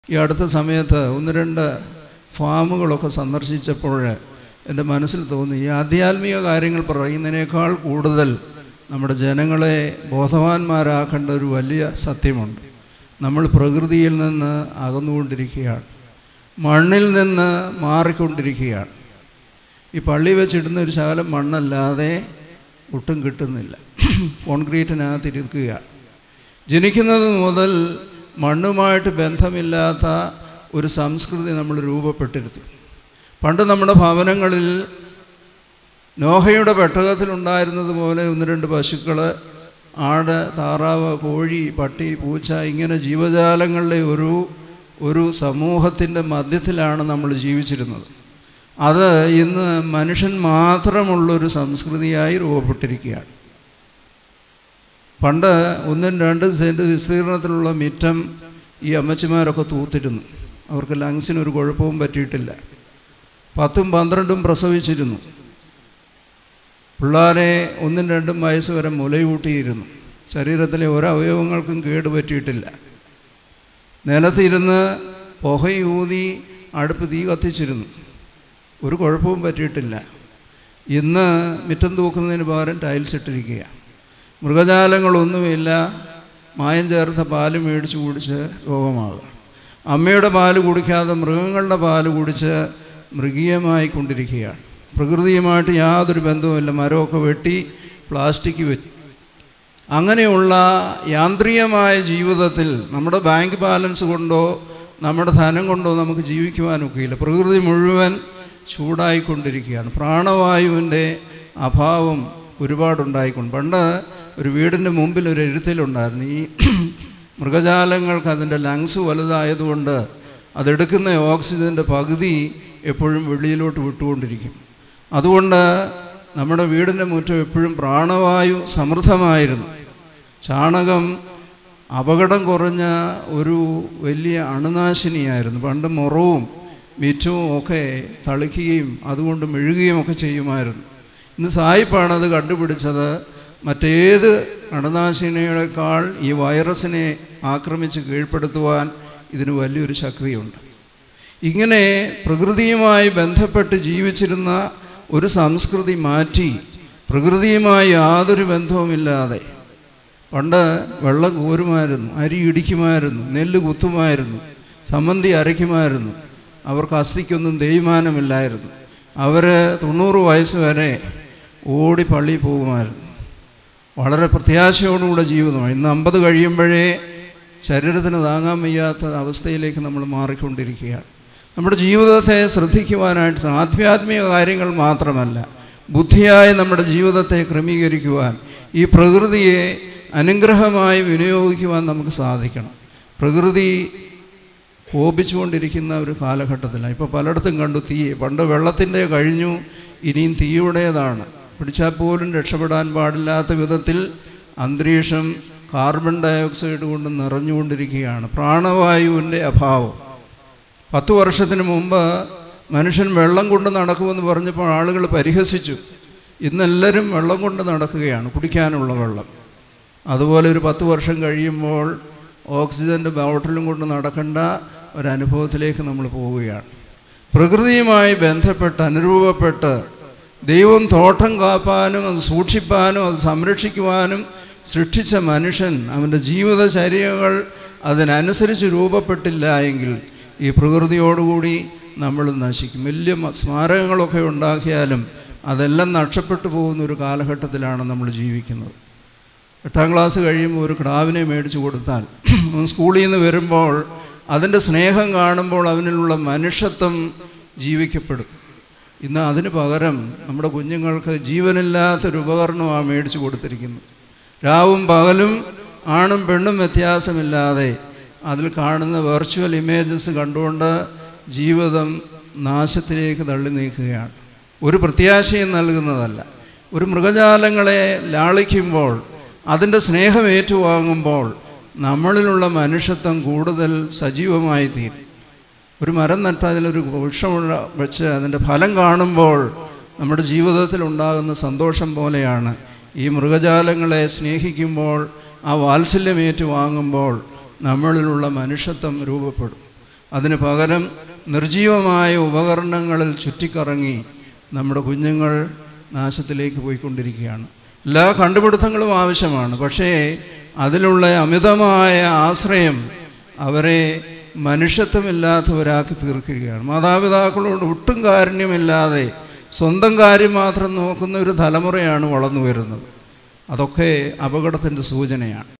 ഈ അടുത്ത സമയത്ത് ഒന്ന് രണ്ട് ഫാമുകളൊക്കെ സന്ദർശിച്ചപ്പോൾ എൻ്റെ മനസ്സിൽ തോന്നി ഈ ആധ്യാത്മിക കാര്യങ്ങൾ പറയുന്നതിനേക്കാൾ കൂടുതൽ നമ്മുടെ ജനങ്ങളെ ബോധവാന്മാരാക്കേണ്ട ഒരു വലിയ സത്യമുണ്ട് നമ്മൾ പ്രകൃതിയിൽ നിന്ന് അകന്നുകൊണ്ടിരിക്കുകയാണ് മണ്ണിൽ നിന്ന് മാറിക്കൊണ്ടിരിക്കുകയാണ് ഈ പള്ളി വെച്ചിടുന്ന ഒരു ശകലം മണ്ണല്ലാതെ ഒട്ടും കിട്ടുന്നില്ല കോൺക്രീറ്റിനകത്തിരിക്കുകയാണ് ജനിക്കുന്നത് മുതൽ മണ്ണുമായിട്ട് ബന്ധമില്ലാത്ത ഒരു സംസ്കൃതി നമ്മൾ രൂപപ്പെട്ടിരുത്തി പണ്ട് നമ്മുടെ ഭവനങ്ങളിൽ നോഹയുടെ പെട്ടകത്തിലുണ്ടായിരുന്നത് പോലെ ഒന്ന് രണ്ട് പശുക്കൾ ആട് താറാവ് കോഴി പട്ടി പൂച്ച ഇങ്ങനെ ജീവജാലങ്ങളുടെ ഒരു ഒരു സമൂഹത്തിൻ്റെ മധ്യത്തിലാണ് നമ്മൾ ജീവിച്ചിരുന്നത് അത് ഇന്ന് മനുഷ്യൻ മാത്രമുള്ളൊരു സംസ്കൃതിയായി രൂപപ്പെട്ടിരിക്കുകയാണ് പണ്ട് ഒന്നും രണ്ടും സെൻറ്റ് വിസ്തീർണത്തിലുള്ള മിറ്റം ഈ അമ്മച്ചിമാരൊക്കെ തൂത്തിരുന്നു അവർക്ക് ലങ്സിന് ഒരു കുഴപ്പവും പറ്റിയിട്ടില്ല പത്തും പന്ത്രണ്ടും പ്രസവിച്ചിരുന്നു പിള്ളേരെ ഒന്നും രണ്ടും വയസ്സ് വരെ മുലയൂട്ടിയിരുന്നു ശരീരത്തിലെ ഒരവയവങ്ങൾക്കും കേട് പറ്റിയിട്ടില്ല നിലത്തിരുന്ന് പുകയൂതി അടുപ്പ് തീ കത്തിച്ചിരുന്നു ഒരു കുഴപ്പവും പറ്റിയിട്ടില്ല ഇന്ന് മിറ്റം തൂക്കുന്നതിന് പകരം ടൈൽസ് ഇട്ടിരിക്കുക മൃഗജാലങ്ങളൊന്നുമില്ല മായം ചേർത്ത പാല് മേടിച്ച് കുടിച്ച് രോഗമാകുക അമ്മയുടെ പാല് കുടിക്കാതെ മൃഗങ്ങളുടെ പാല് കുടിച്ച് മൃഗീയമായി കൊണ്ടിരിക്കുകയാണ് പ്രകൃതിയുമായിട്ട് യാതൊരു ബന്ധവുമില്ല മരമൊക്കെ വെട്ടി പ്ലാസ്റ്റിക് വെച്ച് അങ്ങനെയുള്ള യാന്ത്രികമായ ജീവിതത്തിൽ നമ്മുടെ ബാങ്ക് ബാലൻസ് കൊണ്ടോ നമ്മുടെ ധനം കൊണ്ടോ നമുക്ക് ജീവിക്കുവാനൊക്കെയില്ല പ്രകൃതി മുഴുവൻ ചൂടായിക്കൊണ്ടിരിക്കുകയാണ് പ്രാണവായുവിൻ്റെ അഭാവം ഒരുപാടുണ്ടായിക്കൊണ്ട് പണ്ട് ഒരു വീടിൻ്റെ മുമ്പിൽ ഒരു എഴുത്തിലുണ്ടായിരുന്നു ഈ മൃഗജാലങ്ങൾക്ക് അതിൻ്റെ ലങ്സ് വലുതായതുകൊണ്ട് അതെടുക്കുന്ന ഓക്സിജൻ്റെ പകുതി എപ്പോഴും വെളിയിലോട്ട് വിട്ടുകൊണ്ടിരിക്കും അതുകൊണ്ട് നമ്മുടെ വീടിൻ്റെ മുറ്റം എപ്പോഴും പ്രാണവായു സമൃദ്ധമായിരുന്നു ചാണകം അപകടം കുറഞ്ഞ ഒരു വലിയ അണുനാശിനിയായിരുന്നു പണ്ട് മുറവും മിറ്റവും ഒക്കെ തളിക്കുകയും അതുകൊണ്ട് മെഴുകുകയും ഒക്കെ ചെയ്യുമായിരുന്നു ഇന്ന് സായിപ്പാണ് അത് കണ്ടുപിടിച്ചത് മറ്റേത് അണുനാശിനികളെക്കാൾ ഈ വൈറസിനെ ആക്രമിച്ച് കീഴ്പ്പെടുത്തുവാൻ ഇതിന് വലിയൊരു ശക്തിയുണ്ട് ഇങ്ങനെ പ്രകൃതിയുമായി ബന്ധപ്പെട്ട് ജീവിച്ചിരുന്ന ഒരു സംസ്കൃതി മാറ്റി പ്രകൃതിയുമായി യാതൊരു ബന്ധവുമില്ലാതെ പണ്ട് വെള്ളം കോരുമായിരുന്നു അരി ഇടിക്കുമായിരുന്നു നെല്ല് കുത്തുമായിരുന്നു സമ്മന്തി അരയ്ക്കുമായിരുന്നു അവർക്ക് അസ്ഥിക്കൊന്നും തേയ്മാനമില്ലായിരുന്നു അവർ തൊണ്ണൂറ് വയസ്സ് വരെ ഓടി പള്ളിയിൽ പോകുമായിരുന്നു വളരെ പ്രത്യാശയോടുകൂടെ ജീവിതമാണ് ഇന്ന് അമ്പത് കഴിയുമ്പോഴേ ശരീരത്തിന് താങ്ങാൻ വയ്യാത്ത അവസ്ഥയിലേക്ക് നമ്മൾ മാറിക്കൊണ്ടിരിക്കുകയാണ് നമ്മുടെ ജീവിതത്തെ ശ്രദ്ധിക്കുവാനായിട്ട് ആധ്യാത്മിക കാര്യങ്ങൾ മാത്രമല്ല ബുദ്ധിയായി നമ്മുടെ ജീവിതത്തെ ക്രമീകരിക്കുവാൻ ഈ പ്രകൃതിയെ അനുഗ്രഹമായി വിനിയോഗിക്കുവാൻ നമുക്ക് സാധിക്കണം പ്രകൃതി കോപിച്ചുകൊണ്ടിരിക്കുന്ന ഒരു കാലഘട്ടത്തിലാണ് ഇപ്പോൾ പലയിടത്തും കണ്ടു തീ പണ്ട് വെള്ളത്തിൻ്റെ കഴിഞ്ഞു ഇനിയും തീയുടേതാണ് പിടിച്ചാൽ പോലും രക്ഷപ്പെടാൻ പാടില്ലാത്ത വിധത്തിൽ അന്തരീക്ഷം കാർബൺ ഡയോക്സൈഡ് കൊണ്ട് നിറഞ്ഞുകൊണ്ടിരിക്കുകയാണ് പ്രാണവായുവിൻ്റെ അഭാവം പത്ത് വർഷത്തിന് മുമ്പ് മനുഷ്യൻ വെള്ളം കൊണ്ട് നടക്കുമെന്ന് പറഞ്ഞപ്പോൾ ആളുകൾ പരിഹസിച്ചു ഇന്നെല്ലാവരും വെള്ളം കൊണ്ട് നടക്കുകയാണ് കുടിക്കാനുള്ള വെള്ളം അതുപോലെ ഒരു പത്ത് വർഷം കഴിയുമ്പോൾ ഓക്സിജൻ്റെ ബോട്ടിലും കൊണ്ട് നടക്കേണ്ട ഒരനുഭവത്തിലേക്ക് നമ്മൾ പോവുകയാണ് പ്രകൃതിയുമായി ബന്ധപ്പെട്ട് അനുരൂപപ്പെട്ട് ദൈവം തോട്ടം കാപ്പാനും അത് സൂക്ഷിപ്പാനും അത് സംരക്ഷിക്കുവാനും സൃഷ്ടിച്ച മനുഷ്യൻ അവൻ്റെ ജീവിതചര്യകൾ അതിനനുസരിച്ച് രൂപപ്പെട്ടില്ല എങ്കിൽ ഈ പ്രകൃതിയോടുകൂടി നമ്മൾ നശിക്കും വലിയ സ്മാരകങ്ങളൊക്കെ ഉണ്ടാക്കിയാലും അതെല്ലാം നഷ്ടപ്പെട്ടു പോകുന്ന ഒരു കാലഘട്ടത്തിലാണ് നമ്മൾ ജീവിക്കുന്നത് എട്ടാം ക്ലാസ് കഴിയുമ്പോൾ ഒരു ക്ടാവിനെ മേടിച്ചു കൊടുത്താൽ സ്കൂളിൽ നിന്ന് വരുമ്പോൾ അതിൻ്റെ സ്നേഹം കാണുമ്പോൾ അവനിലുള്ള മനുഷ്യത്വം ജീവിക്കപ്പെടും ഇന്ന് അതിന് പകരം നമ്മുടെ കുഞ്ഞുങ്ങൾക്ക് ജീവനില്ലാത്തൊരു ഉപകരണമാണ് മേടിച്ചു കൊടുത്തിരിക്കുന്നത് രാവും പകലും ആണും പെണ്ണും വ്യത്യാസമില്ലാതെ അതിൽ കാണുന്ന വെർച്വൽ ഇമേജസ് കണ്ടുകൊണ്ട് ജീവിതം നാശത്തിലേക്ക് തള്ളി നീക്കുകയാണ് ഒരു പ്രത്യാശയും നൽകുന്നതല്ല ഒരു മൃഗജാലങ്ങളെ ലാളിക്കുമ്പോൾ അതിൻ്റെ സ്നേഹം ഏറ്റുവാങ്ങുമ്പോൾ നമ്മളിലുള്ള മനുഷ്യത്വം കൂടുതൽ സജീവമായി തീരും ഒരു മരം നട്ട് അതിലൊരു വൃക്ഷം വെച്ച് അതിൻ്റെ ഫലം കാണുമ്പോൾ നമ്മുടെ ജീവിതത്തിൽ ഉണ്ടാകുന്ന സന്തോഷം പോലെയാണ് ഈ മൃഗജാലങ്ങളെ സ്നേഹിക്കുമ്പോൾ ആ വാത്സല്യമേറ്റു വാങ്ങുമ്പോൾ നമ്മളിലുള്ള മനുഷ്യത്വം രൂപപ്പെടും അതിന് പകരം നിർജീവമായ ഉപകരണങ്ങളിൽ ചുറ്റിക്കറങ്ങി നമ്മുടെ കുഞ്ഞുങ്ങൾ നാശത്തിലേക്ക് പോയിക്കൊണ്ടിരിക്കുകയാണ് എല്ലാ കണ്ടുപിടുത്തങ്ങളും ആവശ്യമാണ് പക്ഷേ അതിലുള്ള അമിതമായ ആശ്രയം അവരെ മനുഷ്യത്വമില്ലാത്തവരാക്കി തീർക്കുകയാണ് മാതാപിതാക്കളോട് ഒട്ടും കാരുണ്യമില്ലാതെ സ്വന്തം കാര്യം മാത്രം നോക്കുന്ന ഒരു തലമുറയാണ് വളർന്നു വരുന്നത് അതൊക്കെ അപകടത്തിൻ്റെ സൂചനയാണ്